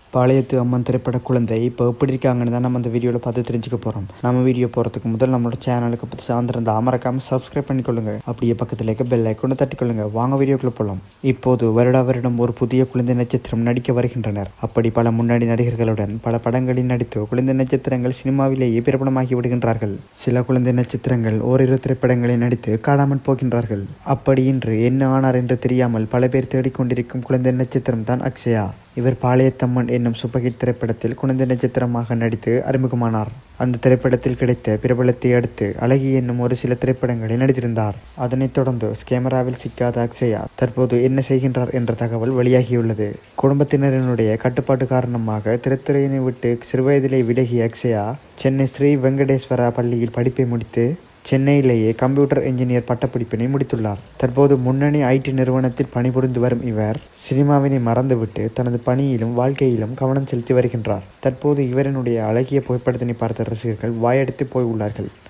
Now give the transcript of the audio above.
பாளையத்து அம்மன் திரைப்பட குழந்தை இப்போ எப்படி இருக்காங்கன்னு தான் நம்ம அந்த வீடியோவில் பார்த்து தெரிஞ்சுக்க போகிறோம் நம்ம வீடியோ போகிறதுக்கு முதல் நம்மளோட சேனலுக்கு பற்றி சார்ந்திருந்தா மறக்காம சப்ஸ்கிரைப் பண்ணிக்கொள்ளுங்க அப்படியே பக்கத்தில் இருக்க பெல் ஐக்கொண்டு தட்டிக்கொள்ளுங்க வாங்க வீடியோக்குள்ள போகலாம் இப்போது வருடா வருடம் ஒரு புதிய குழந்தை நட்சத்திரம் நடிக்க வருகின்றனர் அப்படி பல முன்னணி நடிகர்களுடன் பல படங்களில் நடித்து குழந்தை நட்சத்திரங்கள் சினிமாவிலேயே பிரபலமாகி விடுகின்றார்கள் சில குழந்தை நட்சத்திரங்கள் ஓரிரு திரைப்படங்களில் நடித்து காணாமல் போகின்றார்கள் அப்படி இன்று என்ன ஆனார் என்று தெரியாமல் பல பேர் தேடிக்கொண்டிருக்கும் குழந்தை நட்சத்திரம் தான் அக்ஷயா இவர் பாளையத்தம்மன் என்னும் சூப்பர் திரைப்படத்தில் குழந்தை நட்சத்திரமாக நடித்து அறிமுகமானார் அந்த திரைப்படத்தில் கிடைத்த பிரபலத்தை அடுத்து அழகி என்னும் ஒரு சில திரைப்படங்களில் நடித்திருந்தார் அதனைத் தொடர்ந்து கேமராவில் சிக்காத அக்ஷயா தற்போது என்ன செய்கின்றார் என்ற தகவல் வெளியாகியுள்ளது குடும்பத்தினரினுடைய கட்டுப்பாட்டு காரணமாக திரைத்துறையினை விட்டு சிறுவயதிலே விலகிய அக்ஷயா சென்னை ஸ்ரீ வெங்கடேஸ்வரா பள்ளியில் படிப்பை முடித்து சென்னையிலேயே கம்ப்யூட்டர் இன்ஜினியர் பட்டப்படிப்பினை முடித்துள்ளார் தற்போது முன்னணி ஐடி நிறுவனத்தில் பணிபுரிந்து வரும் இவர் சினிமாவினை மறந்துவிட்டு தனது பணியிலும் வாழ்க்கையிலும் கவனம் செலுத்தி வருகின்றார் தற்போது இவரினுடைய அழகிய புகைப்படத்தினை பார்த்த ரசிகர்கள் வாயடித்து போய் உள்ளார்கள்